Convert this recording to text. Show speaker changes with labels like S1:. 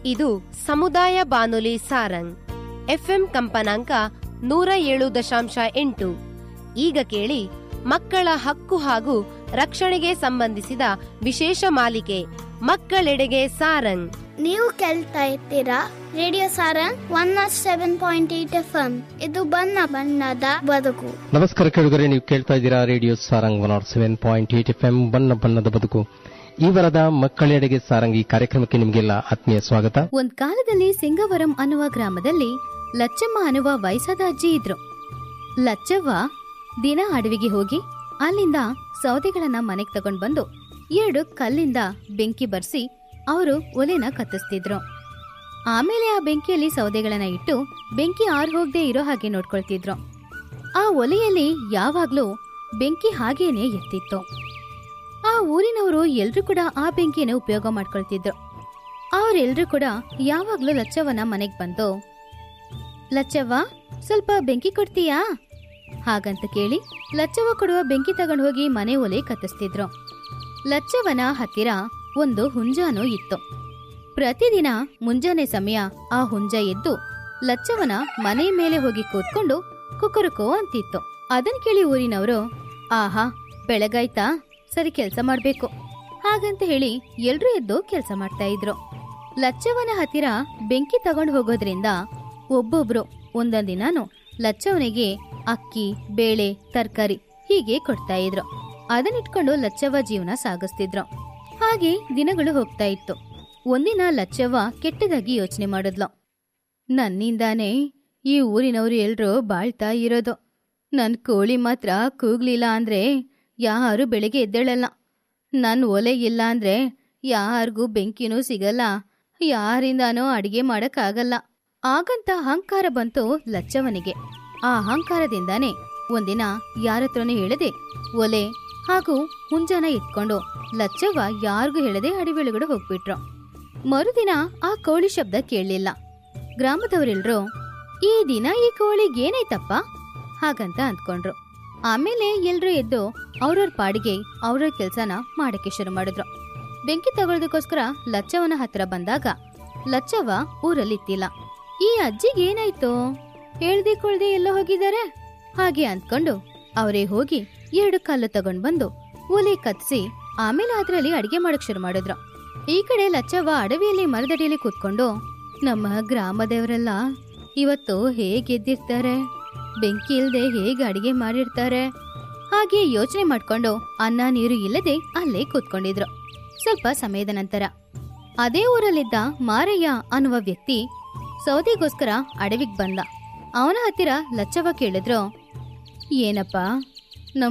S1: ಇದು ಸಮುದಾಯ ಬಾನುಲಿ ಸಾರಂಗ್ ಎಫ್ಎಂ ಕಂಪನಾಂಕ ನೂರ ಏಳು ದಶಾಂಶ ಎಂಟು ಈಗ ಕೇಳಿ ಮಕ್ಕಳ ಹಕ್ಕು ಹಾಗೂ ರಕ್ಷಣೆಗೆ ಸಂಬಂಧಿಸಿದ ವಿಶೇಷ ಮಾಲಿಕೆ ಮಕ್ಕಳೆಡೆಗೆ ಸಾರಂಗ್
S2: ನೀವು ಕೇಳ್ತಾ ಇರ್ತೀರಾ radio Sarang one nought seven point eight F M ಇದು ಬಣ್ಣ ಬಣ್ಣದ ಬದುಕು
S3: ನಮಸ್ಕಾರ ಕೇಳುಗರೆ ನೀವು ಕೇಳ್ತಾ ಇದ್ದೀರಾ radio Sarang one nought seven point eight F M ಬಣ್ಣ ಬಣ್ಣದ ಬದುಕು ಈ ವರದ ಮಕ್ಕಳೆಡೆಗೆ ಸಾರಂಗ್ ಈ ಕಾರ್ಯಕ್ರಮಕ್ಕೆ ನಿಮಗೆಲ್ಲ ಆತ್ಮೀಯ ಸ್ವಾಗತ
S4: ಒಂದ್ ಕಾಲದಲ್ಲಿ ಸಿಂಗವರಂ ಅನ್ನುವ ಗ್ರಾಮದಲ್ಲಿ ಲಚ್ಚಮ್ಮ ಅನ್ನುವ ವಯಸ್ಸಾದ ಅಜ್ಜಿ ಇದ್ರು ಲಚ್ಚವ್ವ ದಿನ ಅಡವಿಗೆ ಹೋಗಿ ಅಲ್ಲಿಂದ ಸೌದೆಗಳನ್ನ ಮನೆಗ್ ತಗೊಂಡ್ ಬಂದು ಎರಡು ಕಲ್ಲಿಂದ ಬೆಂಕಿ ಬರ್ಸಿ ಅವರು ಒಲೆನ ಕತ್ತಿಸ್ತಿದ್ರು ಆಮೇಲೆ ಆ ಬೆಂಕಿಯಲ್ಲಿ ಸೌದೆಗಳನ್ನ ಇಟ್ಟು ಬೆಂಕಿ ಆರ್ ಹೋಗದೆ ಇರೋ ಹಾಗೆ ನೋಡ್ಕೊಳ್ತಿದ್ರು ಆ ಒಲೆಯಲ್ಲಿ ಯಾವಾಗ್ಲೂ ಬೆಂಕಿ ಹಾಗೇನೆ ಎತ್ತಿತ್ತು ಆ ಊರಿನವರು ಎಲ್ರೂ ಕೂಡ ಆ ಬೆಂಕಿಯನ್ನು ಉಪಯೋಗ ಮಾಡ್ಕೊಳ್ತಿದ್ರು ಅವರೆಲ್ರೂ ಕೂಡ ಯಾವಾಗ್ಲೂ ಲಚ್ಚವ್ವನ ಮನೆಗ್ ಬಂದು ಲಚ್ಚವ್ವ ಸ್ವಲ್ಪ ಬೆಂಕಿ ಕೊಡ್ತೀಯಾ ಹಾಗಂತ ಕೇಳಿ ಲಚ್ಚವ್ವ ಕೊಡುವ ಬೆಂಕಿ ತಗೊಂಡು ಹೋಗಿ ಮನೆ ಒಲೆ ಕತ್ತಿಸ್ತಿದ್ರು ಲಚ್ಚವ್ವನ ಹತ್ತಿರ ಒಂದು ಹುಂಜಾನು ಇತ್ತು ಪ್ರತಿದಿನ ಮುಂಜಾನೆ ಸಮಯ ಆ ಹುಂಜ ಎದ್ದು ಲಚ್ಚವನ ಮನೆ ಮೇಲೆ ಹೋಗಿ ಕೂತ್ಕೊಂಡು ಕುಕುರುಕೋ ಅಂತಿತ್ತು ಅದನ್ ಕೇಳಿ ಊರಿನವರು ಆಹಾ ಬೆಳಗಾಯ್ತಾ ಸರಿ ಕೆಲ್ಸ ಮಾಡ್ಬೇಕು ಹಾಗಂತ ಹೇಳಿ ಎಲ್ರೂ ಎದ್ದು ಕೆಲ್ಸ ಮಾಡ್ತಾ ಇದ್ರು ಲಚ್ಚವನ ಹತ್ತಿರ ಬೆಂಕಿ ತಗೊಂಡು ಹೋಗೋದ್ರಿಂದ ಒಬ್ಬೊಬ್ರು ಒಂದೊಂದ್ ದಿನಾನು ಲಚ್ಚವನಿಗೆ ಅಕ್ಕಿ ಬೇಳೆ ತರಕಾರಿ ಹೀಗೆ ಕೊಡ್ತಾ ಇದ್ರು ಅದನ್ನಿಟ್ಕೊಂಡು ಲಚ್ಚವ್ವ ಜೀವನ ಸಾಗಿಸ್ತಿದ್ರು ಹಾಗೆ ದಿನಗಳು ಹೋಗ್ತಾ ಇತ್ತು ಒಂದಿನ ಲಚ್ಚವ್ವ ಕೆಟ್ಟದಾಗಿ ಯೋಚನೆ ಮಾಡಿದ್ಲು ನನ್ನಿಂದಾನೇ ಈ ಊರಿನವರು ಎಲ್ರೂ ಬಾಳ್ತಾ ಇರೋದು ನನ್ ಕೋಳಿ ಮಾತ್ರ ಕೂಗ್ಲಿಲ್ಲ ಅಂದ್ರೆ ಯಾರು ಬೆಳಿಗ್ಗೆ ಎದ್ದೇಳಲ್ಲ ನನ್ ಒಲೆ ಇಲ್ಲ ಅಂದ್ರೆ ಯಾರಿಗೂ ಬೆಂಕಿನೂ ಸಿಗಲ್ಲ ಯಾರಿಂದಾನೂ ಅಡಿಗೆ ಮಾಡಕ್ಕಾಗಲ್ಲ ಆಗಂತ ಅಹಂಕಾರ ಬಂತು ಲಚ್ಚವನಿಗೆ ಆ ಅಹಂಕಾರದಿಂದಾನೇ ಒಂದಿನ ಯಾರತ್ರನೂ ಹೇಳದೆ ಒಲೆ ಹಾಗೂ ಹುಂಜನ ಎತ್ಕೊಂಡು ಲಚ್ಚವ್ವ ಯಾರಿಗೂ ಹೇಳದೆ ಅಡಿವೆಳಗಡೆ ಹೋಗ್ಬಿಟ್ರು ಮರುದಿನ ಆ ಕೋಳಿ ಶಬ್ದ ಕೇಳಲಿಲ್ಲ ಗ್ರಾಮದವರೆಲ್ರು ಈ ದಿನ ಈ ಕೋಳಿಗೆ ಏನಾಯ್ತಪ್ಪ ಹಾಗಂತ ಅಂದ್ಕೊಂಡ್ರು ಆಮೇಲೆ ಎಲ್ರೂ ಎದ್ದು ಅವ್ರವ್ರ ಪಾಡಿಗೆ ಅವ್ರವ್ರ ಕೆಲ್ಸನ ಮಾಡಕ್ಕೆ ಶುರು ಮಾಡಿದ್ರು ಬೆಂಕಿ ತಗೊಳ್ಳೋದಕ್ಕೋಸ್ಕರ ಲಚ್ಚವ್ವನ ಹತ್ರ ಬಂದಾಗ ಲಚ್ಚವ್ವ ಊರಲ್ಲಿತ್ತಿಲ್ಲ ಈ ಅಜ್ಜಿಗೆ ಏನಾಯ್ತು ಹೇಳ್ದೆ ಕೊಳ್ದೆ ಎಲ್ಲ ಹೋಗಿದ್ದಾರೆ ಹಾಗೆ ಅಂದ್ಕೊಂಡು ಅವರೇ ಹೋಗಿ ಎರಡು ಕಲ್ಲು ತಗೊಂಡ್ ಬಂದು ಒಲೆ ಕತ್ಸಿ ಆಮೇಲೆ ಅದ್ರಲ್ಲಿ ಅಡಿಗೆ ಮಾಡಕ್ ಶುರು ಮಾಡಿದ್ರು ಈ ಕಡೆ ಲಚ್ಚವ್ವ ಅಡವಿಯಲ್ಲಿ ಮರದಡಿಯಲ್ಲಿ ಕೂತ್ಕೊಂಡು ನಮ್ಮ ಗ್ರಾಮದವರೆಲ್ಲ ಇವತ್ತು ಹೇಗೆ ಎದ್ದಿರ್ತಾರೆ ಬೆಂಕಿ ಇಲ್ದೆ ಹೇಗೆ ಅಡಿಗೆ ಮಾಡಿರ್ತಾರೆ ಹಾಗೆ ಯೋಚನೆ ಮಾಡ್ಕೊಂಡು ಅನ್ನ ನೀರು ಇಲ್ಲದೆ ಅಲ್ಲೇ ಕೂತ್ಕೊಂಡಿದ್ರು ಸ್ವಲ್ಪ ಸಮಯದ ನಂತರ ಅದೇ ಊರಲ್ಲಿದ್ದ ಮಾರಯ್ಯ ಅನ್ನುವ ವ್ಯಕ್ತಿ ಸೌದೆಗೋಸ್ಕರ ಅಡವಿಗ್ ಬಂದ ಅವನ ಹತ್ತಿರ ಲಚ್ಚವ್ವ ಕೇಳಿದ್ರು ಏನಪ್ಪ